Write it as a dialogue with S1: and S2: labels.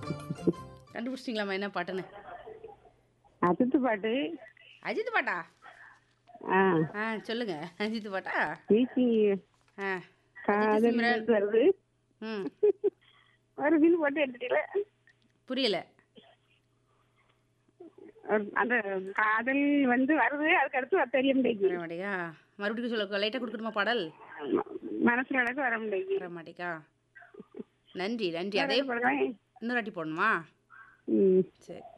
S1: கண்டுபிடிச்சிட்டிங்களாம்மா என்ன பாட்டுன்னு
S2: அஜித் பாட்டு
S1: அஜித் பாட்டா
S2: ஆ
S1: ஆ சொல்லுங்க அஜித் பாட்டா
S2: வீசி
S1: ஆ
S2: காதல்
S1: சிம்ரன்.
S2: வருது
S1: ம்
S2: வருதுன்னு போட்டு எடுத்துட்டீங்களே
S1: புரியல
S2: ஒரு- அந்த காதல் வந்து வருது அதுக்கு அடுத்து வர தெரிய முடியுது
S1: வர மாட்டேங்கா மறுபடியும் சொல்ல லைட்டாக கொடுக்கணுமா பாடல்
S2: மனசுல அளவுக்கு வர முடியுது
S1: வர மாட்டேங்கா நன்றி நன்றி அதே
S2: படம்
S1: இன்னொரு வாட்டி போடணுமா
S2: ம்
S1: சரி